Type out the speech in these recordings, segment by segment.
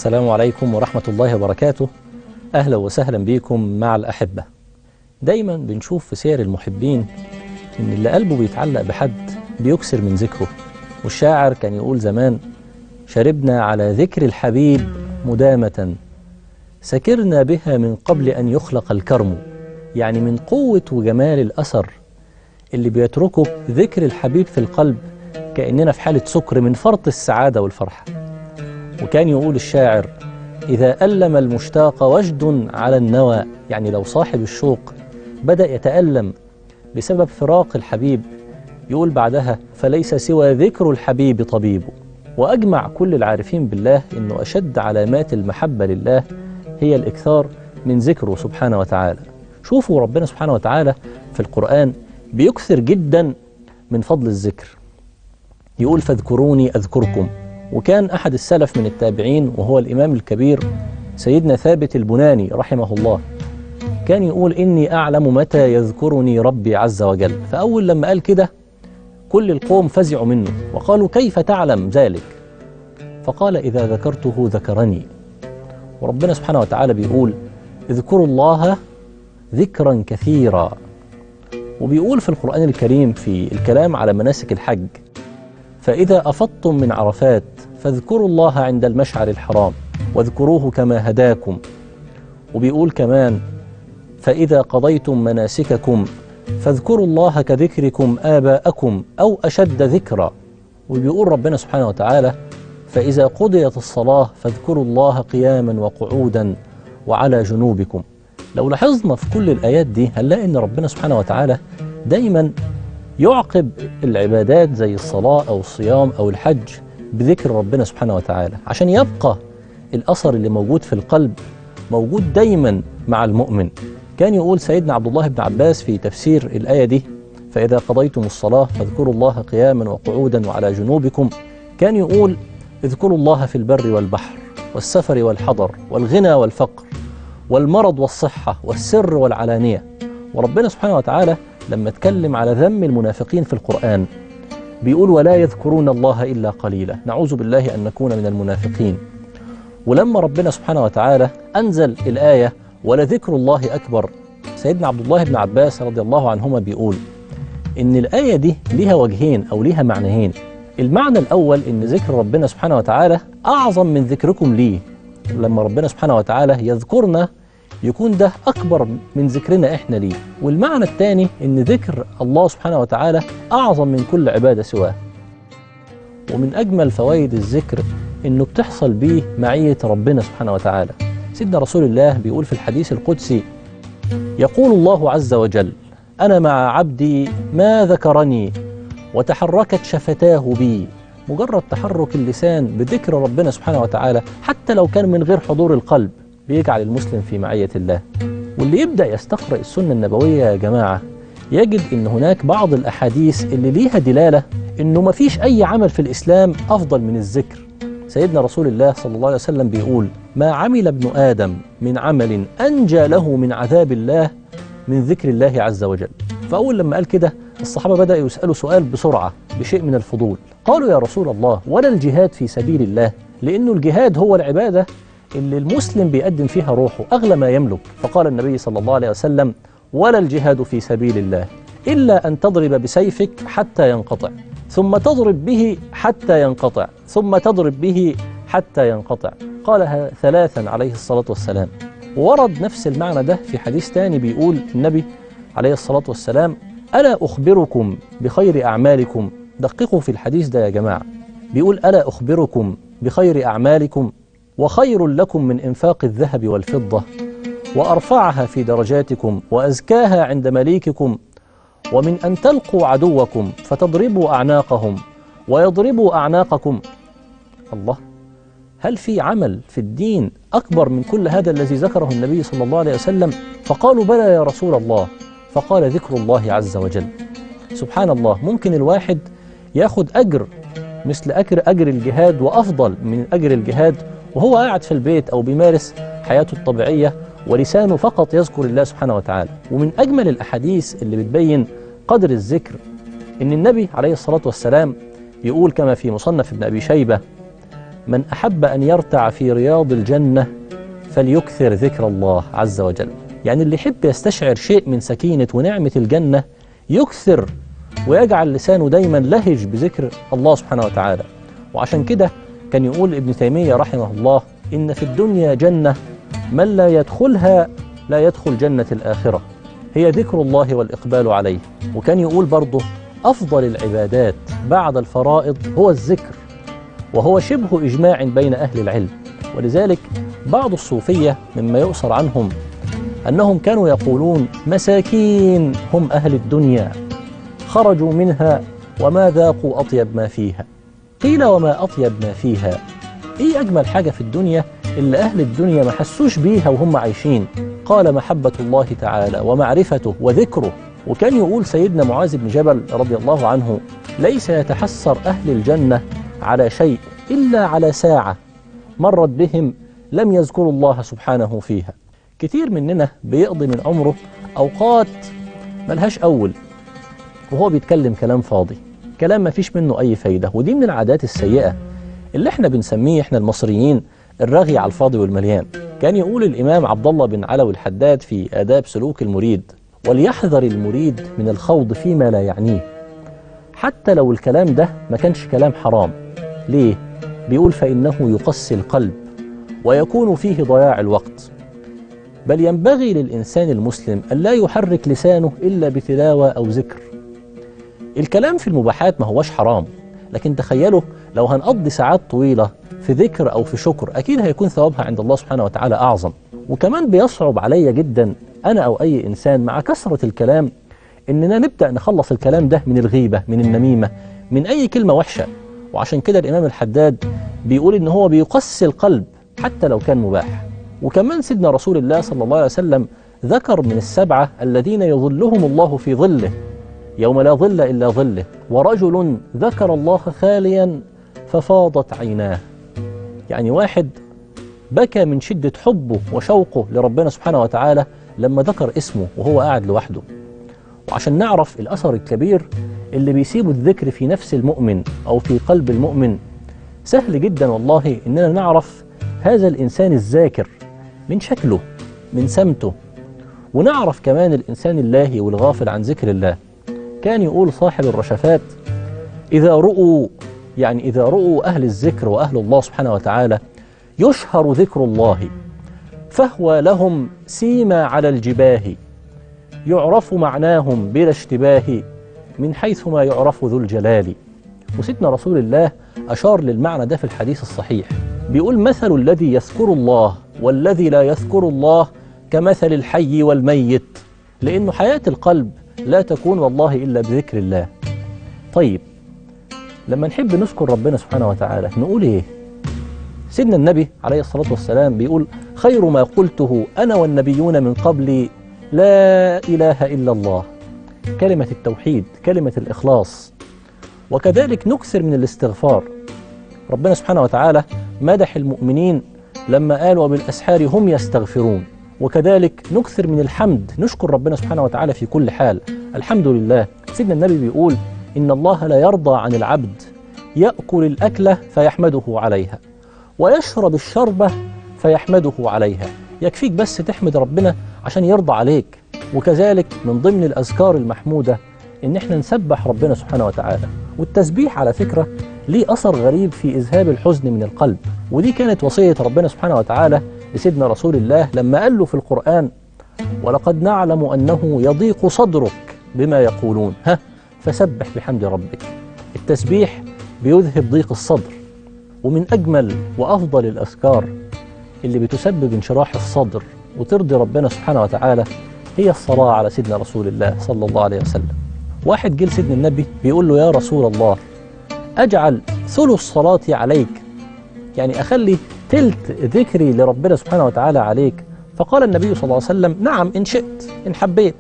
السلام عليكم ورحمة الله وبركاته أهلا وسهلا بكم مع الأحبة دايما بنشوف في سير المحبين إن اللي قلبه بيتعلق بحد بيكسر من ذكره والشاعر كان يقول زمان شربنا على ذكر الحبيب مدامة سكرنا بها من قبل أن يخلق الكرم يعني من قوة وجمال الأثر اللي بيتركه ذكر الحبيب في القلب كأننا في حالة سكر من فرط السعادة والفرحة وكان يقول الشاعر إذا ألم المشتاق وجد على النوى يعني لو صاحب الشوق بدأ يتألم بسبب فراق الحبيب يقول بعدها فليس سوى ذكر الحبيب طبيب وأجمع كل العارفين بالله أنه أشد علامات المحبة لله هي الإكثار من ذكره سبحانه وتعالى شوفوا ربنا سبحانه وتعالى في القرآن بيكثر جدا من فضل الذكر يقول فاذكروني أذكركم وكان أحد السلف من التابعين وهو الإمام الكبير سيدنا ثابت البناني رحمه الله كان يقول إني أعلم متى يذكرني ربي عز وجل فأول لما قال كده كل القوم فزعوا منه وقالوا كيف تعلم ذلك فقال إذا ذكرته ذكرني وربنا سبحانه وتعالى بيقول اذكروا الله ذكرا كثيرا وبيقول في القرآن الكريم في الكلام على مناسك الحج فإذا أفضتم من عرفات فاذكروا الله عند المشعر الحرام واذكروه كما هداكم وبيقول كمان فإذا قضيتم مناسككم فاذكروا الله كذكركم آباءكم أو أشد ذكرا وبيقول ربنا سبحانه وتعالى فإذا قضيت الصلاة فاذكروا الله قياما وقعودا وعلى جنوبكم لو لاحظنا في كل الآيات دي هنلاقي أن ربنا سبحانه وتعالى دايما يعقب العبادات زي الصلاة أو الصيام أو الحج بذكر ربنا سبحانه وتعالى عشان يبقى الأثر اللي موجود في القلب موجود دايما مع المؤمن كان يقول سيدنا عبد الله بن عباس في تفسير الآية دي فإذا قضيتم الصلاة فاذكروا الله قياما وقعودا وعلى جنوبكم كان يقول اذكروا الله في البر والبحر والسفر والحضر والغنى والفقر والمرض والصحة والسر والعلانية وربنا سبحانه وتعالى لما اتكلم على ذم المنافقين في القرآن بيقول ولا يذكرون الله إلا قليلا نعوذ بالله أن نكون من المنافقين ولما ربنا سبحانه وتعالى أنزل الآية ولذكر الله أكبر سيدنا عبد الله بن عباس رضي الله عنهما بيقول إن الآية دي ليها وجهين أو ليها معنيين المعنى الأول إن ذكر ربنا سبحانه وتعالى أعظم من ذكركم ليه لما ربنا سبحانه وتعالى يذكرنا يكون ده أكبر من ذكرنا إحنا ليه والمعنى الثاني إن ذكر الله سبحانه وتعالى أعظم من كل عبادة سواه ومن أجمل فوائد الذكر إنه بتحصل بيه معية ربنا سبحانه وتعالى سيدنا رسول الله بيقول في الحديث القدسي يقول الله عز وجل أنا مع عبدي ما ذكرني وتحركت شفتاه بي مجرد تحرك اللسان بذكر ربنا سبحانه وتعالى حتى لو كان من غير حضور القلب بيجعل المسلم في معية الله واللي يبدأ يستقرأ السنة النبوية يا جماعة يجد ان هناك بعض الأحاديث اللي ليها دلالة انه ما فيش أي عمل في الإسلام أفضل من الذكر سيدنا رسول الله صلى الله عليه وسلم بيقول ما عمل ابن آدم من عمل أنجى له من عذاب الله من ذكر الله عز وجل فأول لما قال كده الصحابة بدأوا يسألوا سؤال بسرعة بشيء من الفضول قالوا يا رسول الله ولا الجهاد في سبيل الله لأنه الجهاد هو العبادة اللي المسلم بيقدم فيها روحه أغلى ما يملك فقال النبي صلى الله عليه وسلم ولا الجهاد في سبيل الله إلا أن تضرب بسيفك حتى ينقطع ثم تضرب به حتى ينقطع ثم تضرب به حتى ينقطع قالها ثلاثا عليه الصلاة والسلام ورد نفس المعنى ده في حديث تاني بيقول النبي عليه الصلاة والسلام ألا أخبركم بخير أعمالكم دققوا في الحديث ده يا جماعة بيقول ألا أخبركم بخير أعمالكم وخير لكم من إنفاق الذهب والفضة وأرفعها في درجاتكم وأزكاها عند مليككم ومن أن تلقوا عدوكم فتضربوا أعناقهم ويضربوا أعناقكم الله هل في عمل في الدين أكبر من كل هذا الذي ذكره النبي صلى الله عليه وسلم فقالوا بلى يا رسول الله فقال ذكر الله عز وجل سبحان الله ممكن الواحد ياخد أجر مثل أجر أجر الجهاد وأفضل من أجر الجهاد وهو قاعد في البيت أو بيمارس حياته الطبيعية ولسانه فقط يذكر الله سبحانه وتعالى ومن أجمل الأحاديث اللي بتبين قدر الذكر إن النبي عليه الصلاة والسلام يقول كما في مصنف ابن أبي شيبة من أحب أن يرتع في رياض الجنة فليكثر ذكر الله عز وجل يعني اللي يحب يستشعر شيء من سكينة ونعمة الجنة يكثر ويجعل لسانه دايما لهج بذكر الله سبحانه وتعالى وعشان كده كان يقول ابن تيمية رحمه الله إن في الدنيا جنة من لا يدخلها لا يدخل جنة الآخرة هي ذكر الله والإقبال عليه وكان يقول برضه أفضل العبادات بعد الفرائض هو الذكر وهو شبه إجماع بين أهل العلم ولذلك بعض الصوفية مما يؤثر عنهم أنهم كانوا يقولون مساكين هم أهل الدنيا خرجوا منها وما ذاقوا أطيب ما فيها قيل وما أطيب ما فيها إيه أجمل حاجة في الدنيا اللي أهل الدنيا ما حسوش بيها وهم عايشين قال محبة الله تعالى ومعرفته وذكره وكان يقول سيدنا معاذ بن جبل رضي الله عنه ليس يتحسر أهل الجنة على شيء إلا على ساعة مرت بهم لم يذكروا الله سبحانه فيها كتير مننا بيقضي من عمره أوقات ملهاش أول وهو بيتكلم كلام فاضي كلام ما فيش منه أي فايدة ودي من العادات السيئة اللي احنا بنسميه احنا المصريين الرغي على الفاضي والمليان كان يقول الإمام عبد الله بن علوي الحداد في آداب سلوك المريد وليحذر المريد من الخوض فيما لا يعنيه حتى لو الكلام ده ما كانش كلام حرام ليه؟ بيقول فإنه يقسي القلب ويكون فيه ضياع الوقت بل ينبغي للإنسان المسلم أن لا يحرك لسانه إلا بتلاوة أو ذكر الكلام في المباحات ما هوش حرام لكن تخيلوا لو هنقضي ساعات طويلة في ذكر أو في شكر أكيد هيكون ثوابها عند الله سبحانه وتعالى أعظم وكمان بيصعب عليا جدا أنا أو أي إنسان مع كثرة الكلام إننا نبدأ نخلص الكلام ده من الغيبة من النميمة من أي كلمة وحشة وعشان كده الإمام الحداد بيقول إن هو بيقسي القلب حتى لو كان مباح وكمان سيدنا رسول الله صلى الله عليه وسلم ذكر من السبعة الذين يظلهم الله في ظله يوم لا ظل إلا ظله ورجل ذكر الله خاليا ففاضت عيناه يعني واحد بكى من شدة حبه وشوقه لربنا سبحانه وتعالى لما ذكر اسمه وهو قاعد لوحده وعشان نعرف الأثر الكبير اللي بيسيبه الذكر في نفس المؤمن أو في قلب المؤمن سهل جدا والله إننا نعرف هذا الإنسان الذاكر من شكله من سمته ونعرف كمان الإنسان اللاهي والغافل عن ذكر الله كان يقول صاحب الرشفات إذا رؤوا يعني إذا رؤوا أهل الذكر وأهل الله سبحانه وتعالى يشهر ذكر الله فهو لهم سيما على الجباه يعرف معناهم بلا اشتباه من حيث ما يعرف ذو الجلال وسيدنا رسول الله أشار للمعنى ده في الحديث الصحيح بيقول مثل الذي يذكر الله والذي لا يذكر الله كمثل الحي والميت لأنه حياة القلب لا تكون والله إلا بذكر الله طيب لما نحب نذكر ربنا سبحانه وتعالى نقول إيه سيدنا النبي عليه الصلاة والسلام بيقول خير ما قلته أنا والنبيون من قبلي لا إله إلا الله كلمة التوحيد كلمة الإخلاص وكذلك نكثر من الاستغفار ربنا سبحانه وتعالى مدح المؤمنين لما قال وبالأسحار هم يستغفرون وكذلك نكثر من الحمد نشكر ربنا سبحانه وتعالى في كل حال الحمد لله سيدنا النبي بيقول إن الله لا يرضى عن العبد يأكل الأكلة فيحمده عليها ويشرب الشربة فيحمده عليها يكفيك بس تحمد ربنا عشان يرضى عليك وكذلك من ضمن الأذكار المحمودة إن إحنا نسبح ربنا سبحانه وتعالى والتسبيح على فكرة ليه أثر غريب في إذهاب الحزن من القلب ودي كانت وصية ربنا سبحانه وتعالى لسيدنا رسول الله لما قال له في القرآن ولقد نعلم أنه يضيق صدرك بما يقولون ها فسبح بحمد ربك التسبيح بيذهب ضيق الصدر ومن أجمل وأفضل الأذكار اللي بتسبب انشراح الصدر وترضي ربنا سبحانه وتعالى هي الصلاة على سيدنا رسول الله صلى الله عليه وسلم واحد جه لسيدنا النبي بيقول له يا رسول الله أجعل ثلث صلاتي عليك يعني أخلي تلت ذكري لربنا سبحانه وتعالى عليك فقال النبي صلى الله عليه وسلم نعم إن شئت إن حبيت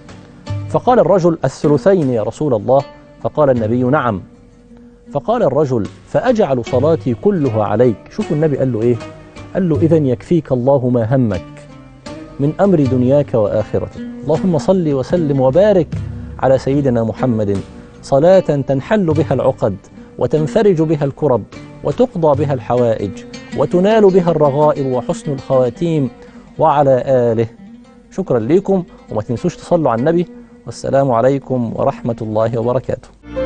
فقال الرجل الثلثين يا رسول الله فقال النبي نعم فقال الرجل فأجعل صلاتي كلها عليك شوفوا النبي قال له إيه قال له إذا يكفيك الله ما همك من أمر دنياك وآخرتك اللهم صل وسلم وبارك على سيدنا محمد صلاة تنحل بها العقد وتنفرج بها الكرب وتقضى بها الحوائج وتنال بها الرغائب وحسن الخواتيم وعلى آله شكرا لكم وما تنسوش تصلوا على النبي والسلام عليكم ورحمة الله وبركاته